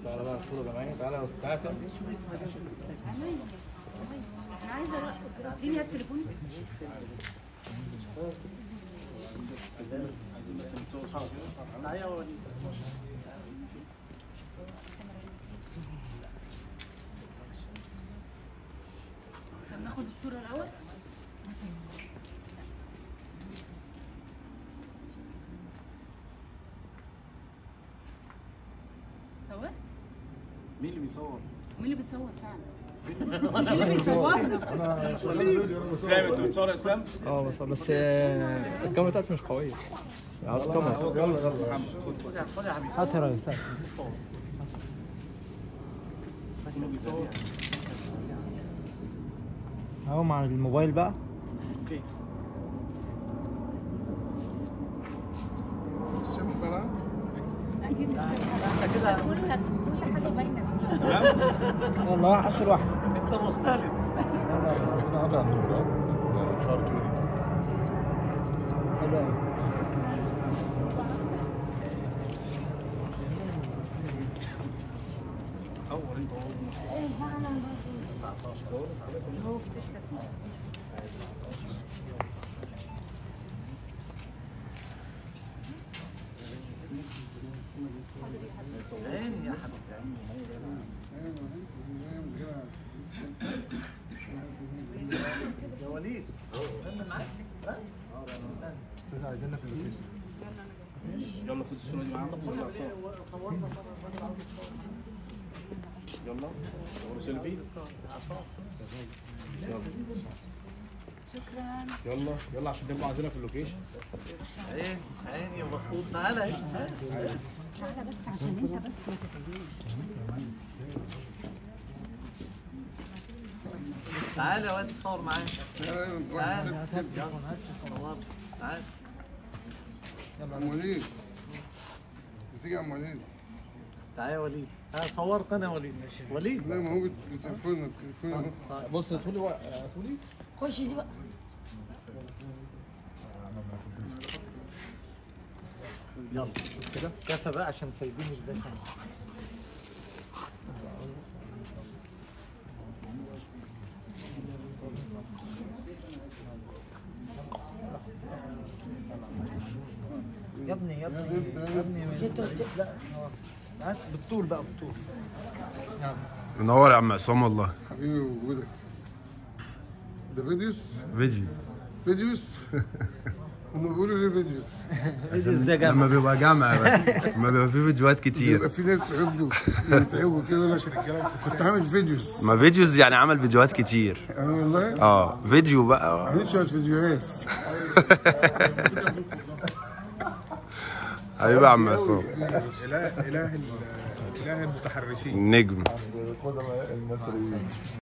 تعالى بقى صورة جماعية تعالى يا استاذ تعالى انا عايزه أروح- اديني التليفون طب ناخد الصوره الاول صور مين اللي بيصور؟ مين اللي بيصور فعلا مين اللي بيصورنا اسلام انت بتصور يا اسلام؟ اه بس بس آه، الكاميرا بتاعتي مش قوية عاوز كاميرا يلا يلا محمد هات يا ريس هات. مين اللي بيصور؟ اهو مع الموبايل بقى الشمس طالعه كل حاجه كل حاجه باينه يلا واحد اخر واحد انا قاعد على النور ها؟ شعر طويل حلو أوي. صور انت اهو استاذ عايزيننا في اللوكيشن يلا خد الصورة دي معانا يلا صوروا سيلفي شكرا يلا يلا عشان تبقوا عايزينها في اللوكيشن عيني عيني يا مخطوط تعالى اهي تعالى بس عشان انت بس ما تتجيش تعالى يا واد صور معايا تعالى صور تعالى عم وليد ازيك يا عم وليد تعالى يا وليد ها صورت انا يا وليد وليد لا ما هو بتليفونه بتليفونه بص طولي و... طولي خش دي بقى يلا كده كفى بقى عشان سايبين الباشا يا ابني يا ابني يا ابني لا هو- هات بالطول بقى بالطول منور يا عم عصام والله حبيبي وجودك ده فيديوس فيديوز فيديوس هم بيقولوا ليه فيديوس فيديوز ده لما جامد بيبقى جامع بس لما بيبقى في فيديوهات كتير بيبقى في ناس يعدوا يتعبوا كده انا كنت عامل فيديوز ما فيديوز يعني عمل فيديوهات كتير اه والله اه فيديو بقى عملت شويه فيديوهات حبيبي يا عم عصام اله اله اله المتحرشين نجم